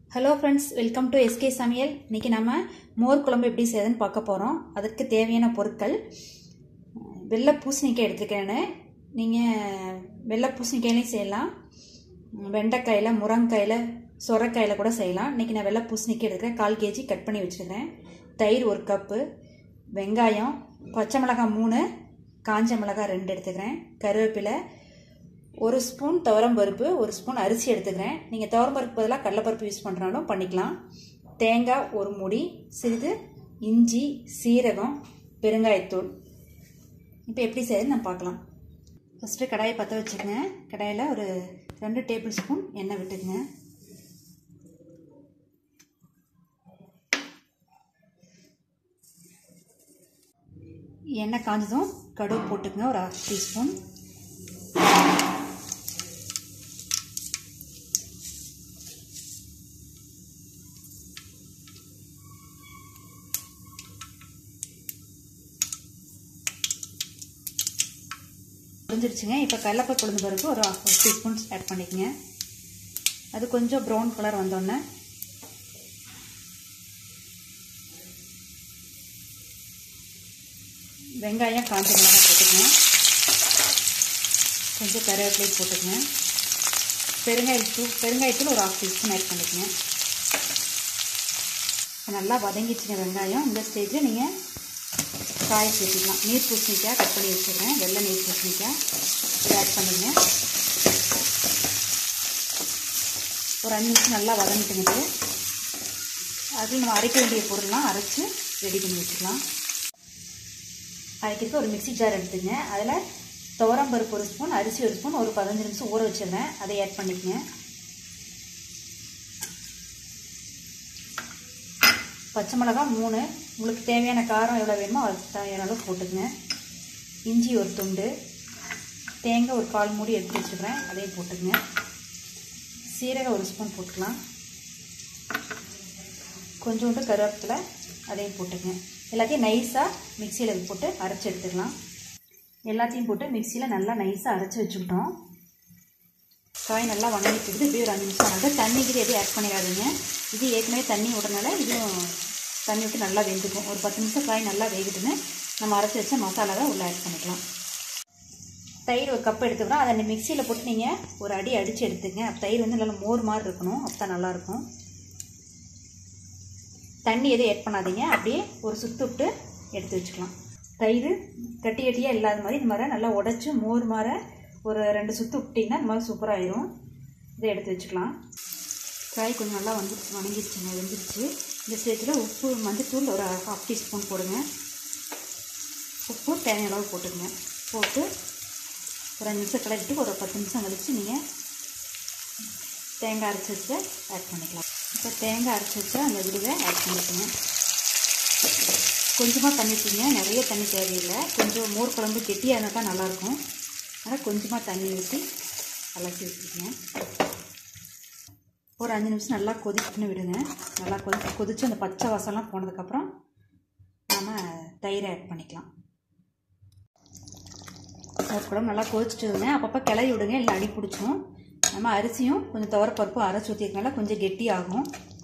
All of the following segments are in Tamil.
hello friends welcome to SK சமையல் இன்றைக்கி நம்ம மோர் குழம்பு எப்படி செய்யுதுன்னு பார்க்க போகிறோம் அதற்கு தேவையான பொருட்கள் வெள்ளை பூசணிக்காய் எடுத்துக்கிறேன்னு நீங்கள் வெள்ளை பூசணிக்காயிலையும் செய்யலாம் வெண்டைக்காயில் முருங்காயில் சொரக்காயில் கூட செய்யலாம் இன்றைக்கி நான் வெள்ளை பூசணிக்காய் எடுக்கிறேன் கால் கேஜி கட் பண்ணி வச்சுருக்கிறேன் தயிர் ஒரு கப்பு வெங்காயம் பச்சை மிளகாய் மூணு காஞ்ச மிளகாய் ரெண்டு எடுத்துக்கிறேன் கருவேப்பிலை ஒரு ஸ்பூன் துவரம்பருப்பு ஒரு ஸ்பூன் அரிசி எடுத்துக்கிறேன் நீங்கள் துவரம்பருப்பு பதிலாக கடலைப்பருப்பு யூஸ் பண்ணுறாலும் பண்ணிக்கலாம் தேங்காய் ஒரு முடி சிறிது இஞ்சி சீரகம் பெருங்காயத்தூள் இப்போ எப்படி செய்யுது நான் பார்க்கலாம் ஃபஸ்ட்டு கடாயை பற்ற வச்சுக்கோங்க கடாயில் ஒரு ரெண்டு டேபிள் ஸ்பூன் எண்ணெய் விட்டுக்குங்க எண்ணெய் காஞ்சதும் கடுகு போட்டுக்கங்க ஒரு ஹாஃப் டீஸ்பூன் புரிஞ்சிருச்சுங்க இப்போ கடலப்பருப்பு உளுந்து பருப்பு ஒரு ஹாஃப் டீஸ்பூன் ஆட் பண்ணிக்கங்க அது கொஞ்சம் ப்ரௌன் கலர் வந்தோடனே வெங்காயம் காஞ்ச மிளகாய் போட்டுக்கங்க கொஞ்சம் கருவேப்பிலை போட்டுக்கங்க பெருங்காயத்தூள் பெருங்காயத்தூள் ஒரு ஹாஃப் டீஸ்பூன் ஆட் பண்ணிக்கங்க நல்லா வதங்கிச்சுங்க வெங்காயம் இந்த ஸ்டேஜில் நீங்கள் காய் சேர்த்துக்கலாம் நீர் பூசணிக்காய் கட் பண்ணி வச்சுருக்கேன் வெள்ளை நீர் பூசணிக்காய் இதை ஆட் பண்ணிங்க ஒரு அஞ்சு நிமிஷம் நல்லா வதங்கிட்டுங்க அதில் நம்ம அரைக்க வேண்டிய பொருள்லாம் அரைச்சி ரெடி பண்ணி வச்சுக்கலாம் அரைக்கிறதுக்கு ஒரு மிக்சி ஜார் எடுத்துங்க அதில் துவரம்பருப்பு ஒரு ஸ்பூன் அரிசி ஒரு ஸ்பூன் ஒரு பதினஞ்சு நிமிஷம் ஊற வச்சுருந்தேன் அதை ஆட் பண்ணிக்கங்க பச்சை மிளகா மூணு உங்களுக்கு தேவையான காரம் எவ்வளோ வேணுமோ அது தேவையான அளவு போட்டுக்கங்க இஞ்சி ஒரு துண்டு தேங்காய் ஒரு கால் மூடி எடுத்து வச்சுக்கிறேன் அதையும் போட்டுக்கங்க சீரகம் ஒரு ஸ்பூன் போட்டுக்கலாம் கொஞ்சோண்டு கருவேப்பிலை அதையும் போட்டுக்கங்க எல்லாத்தையும் நைஸாக மிக்சியில் போட்டு அரைச்சி எடுத்துக்கலாம் எல்லாத்தையும் போட்டு மிக்சியில் நல்லா நைஸாக அரைச்சி வச்சுக்கிட்டோம் காய் நல்லா வணங்கிட்டு இப்படி ஒரு அஞ்சு நிமிஷம் ஆகுது தண்ணிக்கு எதுவும் ஆட் பண்ணிடாதீங்க இது ஏற்கனவே தண்ணி விடுறனால இதுவும் தண்ணி விட்டு நல்லா வெந்துக்கும் ஒரு பத்து நிமிஷம் காய் நல்லா வேகுதுன்னு நம்ம அரைச்சி வச்ச மசாலாவை உள்ளே ஆட் பண்ணிக்கலாம் தயிர் ஒரு கப் எடுத்துக்கிறோம் அதை மிக்சியில் போட்டு நீங்கள் ஒரு அடி அடித்து எடுத்துங்க தயிர் வந்து நல்லா மோர் மாதிரி இருக்கணும் அப்போ தான் நல்லாயிருக்கும் தண்ணி எதுவும் ஆட் பண்ணாதீங்க அப்படியே ஒரு சுத்து விட்டு எடுத்து வச்சுக்கலாம் தயிர் கட்டி கட்டியாக இல்லாத மாதிரி இந்த மாதிரி நல்லா உடச்சி மோர் மாதிரி ஒரு ரெண்டு சுற்று விட்டிங்கன்னா இந்த மாதிரி சூப்பராக ஆயிரும் இதை எடுத்து வச்சுக்கலாம் காய் கொஞ்சம் நல்லா வந்துருச்சு வணங்கிடுச்சுங்க வெந்துருச்சு இந்த ஸ்டேஜில் உப்பு மஞ்சத்தூள் ஒரு ஹாஃப் டீஸ்பூன் போடுங்க உப்பு தேவையான அளவு போட்டுக்கங்க போட்டு ஒரு அஞ்சு நிமிஷம் கலக்கிட்டு ஒரு பத்து நிமிஷம் கழித்து நீங்கள் தேங்காய் அரைச்சி வச்சு ஆட் பண்ணிக்கலாம் இப்போ தேங்காய் அரைச்சி வச்சா அந்த விடுவை ஆட் பண்ணிக்கோங்க கொஞ்சமாக தண்ணி ஊற்றிங்க நிறைய தண்ணி தேவையில்லை கொஞ்சம் மோர் குழம்பு கெட்டியாக இருந்தால் தான் நல்லாயிருக்கும் அதனால் கொஞ்சமாக தண்ணி ஊற்றி அலசி வச்சுக்கோங்க ஒரு அஞ்சு நிமிஷம் நல்லா கொதிக்கணும்னு விடுங்க நல்லா கொதி கொதித்து அந்த பச்சை வாசம்லாம் போனதுக்கப்புறம் நம்ம தயிரை ஆட் பண்ணிக்கலாம் மோர் குழம்பு நல்லா கொதிச்சுட்டுங்க அப்பப்போ கிளறி விடுங்க இல்லை அடி பிடிச்சிரும் நம்ம அரிசியும் கொஞ்சம் துவரப்பருப்பும் அரைச்சி ஊற்றிருக்கனால கொஞ்சம் கெட்டி ஆகும்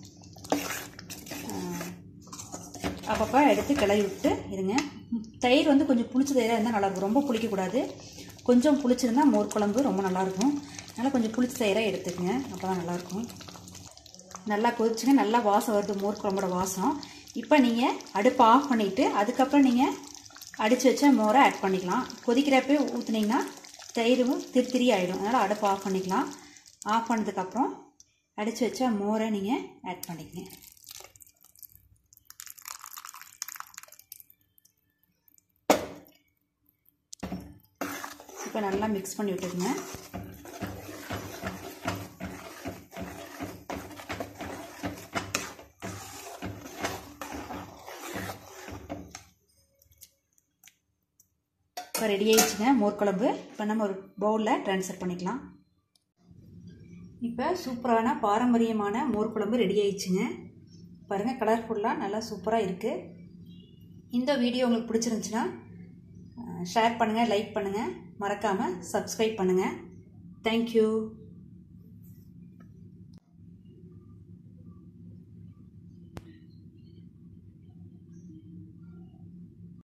அப்பப்போ எடுத்து கிளறி விட்டு இருங்க தயிர் வந்து கொஞ்சம் புளிச்ச தயிராக இருந்தால் நல்லாயிருக்கும் ரொம்ப புளிக்கக்கூடாது கொஞ்சம் புளிச்சிருந்தா மோர் குழம்பு ரொம்ப நல்லாயிருக்கும் அதனால் கொஞ்சம் புளிச்ச தயிராக எடுத்துக்கங்க அப்போ தான் நல்லாயிருக்கும் நல்லா கொதிச்சுங்க நல்லா வாசம் வருது மோர் குழம்போட வாசம் இப்போ நீங்கள் அடுப்பை ஆஃப் பண்ணிவிட்டு அதுக்கப்புறம் நீங்கள் அடித்து வச்ச மோரை ஆட் பண்ணிக்கலாம் கொதிக்கிறப்பே ஊற்றுனீங்கன்னா தயிரும் திரு திரி ஆகிடும் அதனால் அடுப்பை ஆஃப் பண்ணிக்கலாம் ஆஃப் பண்ணதுக்கப்புறம் அடித்து வச்ச மோரை நீங்கள் ஆட் பண்ணிக்கங்க இப்போ நல்லா மிக்ஸ் பண்ணி விட்டுருங்க இப்போ ரெடி ஆயிடுச்சுங்க மோர் குழம்பு இப்போ நம்ம ஒரு பவுலில் ட்ரான்ஸ்ஃபர் பண்ணிக்கலாம் இப்போ சூப்பரான பாரம்பரியமான மோர் குழம்பு ரெடி ஆயிடுச்சுங்க பாருங்கள் கலர்ஃபுல்லாக நல்லா சூப்பராக இருக்குது இந்த வீடியோ உங்களுக்கு பிடிச்சிருந்துச்சுன்னா ஷேர் பண்ணுங்கள் லைக் பண்ணுங்கள் மறக்காமல் சப்ஸ்கிரைப் பண்ணுங்கள் தேங்க்யூ